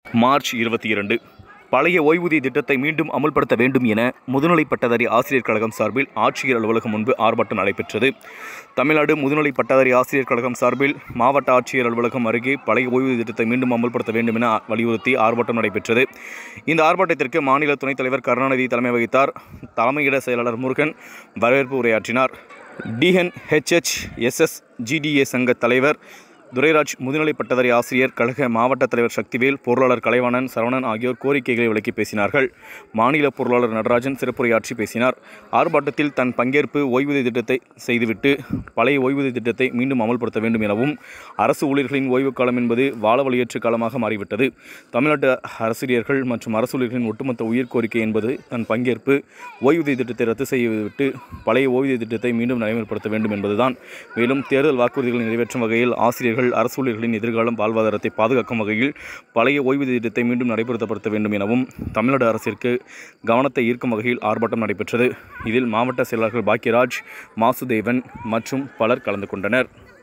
March இருபத்தி இரண்டு பழைய ஓய்வூதிய திட்டத்தை மீண்டும் அமல்படுத்த வேண்டும் என முதுநிலை பட்டதாரி ஆசிரியர் கழகம் சார்பில் ஆட்சியர் அலுவலகம் முன்பு ஆர்ப்பாட்டம் நடைபெற்றது தமிழ்நாடு முதுநிலை பட்டதாரி ஆசிரியர் கழகம் சார்பில் மாவட்ட ஆட்சியர் அலுவலகம் அருகே பழைய ஓய்வூதிய திட்டத்தை மீண்டும் அமல்படுத்த வேண்டும் என வலியுறுத்தி ஆர்ப்பாட்டம் நடைபெற்றது இந்த ஆர்ப்பாட்டத்திற்கு மாநில துணைத் தலைவர் கருணாநிதி தலைமை வகித்தார் தலைமையிட செயலாளர் முருகன் வரவேற்பு உரையாற்றினார் டிஎன்ஹெச்ஹெச் எஸ்எஸ் ஜிடிஏ சங்க தலைவர் துரைராஜ் முதுநிலை பட்டதாரி ஆசிரியர் கழக மாவட்ட தலைவர் சக்திவேல் பொருளாளர் கலைவாணன் சரவணன் ஆகியோர் கோரிக்கைகளை விளக்கி பேசினார்கள் மாநில பொருளாளர் நடராஜன் சிறப்புரையாற்றி பேசினார் ஆர்ப்பாட்டத்தில் தன் பங்கேற்பு ஓய்வூதிய திட்டத்தை செய்துவிட்டு பழைய ஓய்வூதிய திட்டத்தை மீண்டும் அமல்படுத்த வேண்டும் எனவும் அரசு ஊழியர்களின் ஓய்வு காலம் என்பது வாழ வழியற்ற காலமாக மாறிவிட்டது தமிழ்நாட்டு ஆசிரியர்கள் மற்றும் அரசு ஊழியர்களின் ஒட்டுமொத்த உயிர் கோரிக்கை என்பது தன் பங்கேற்பு ஓய்வூதிய திட்டத்தை ரத்து செய்துவிட்டு பழைய ஓய்வூதிய திட்டத்தை மீண்டும் நடைமுறைப்படுத்த வேண்டும் என்பதுதான் மேலும் தேர்தல் வாக்குறுதிகளை நிறைவேற்றும் வகையில் ஆசிரியர்கள் அரசு ஊழியர்களின் எதிர்காலம் வாழ்வாதாரத்தை பாதுகாக்கும் வகையில் பழைய ஓய்வூதிய திட்டத்தை மீண்டும் நடைமுறைப்படுத்த வேண்டும் எனவும் தமிழ்நாடு அரசிற்கு கவனத்தை ஈர்க்கும் வகையில் ஆர்ப்பாட்டம் நடைபெற்றது இதில் மாவட்ட செயலாளர்கள் பாக்கியராஜ் மாசுதேவன் மற்றும் பலர் கலந்து கொண்டனர்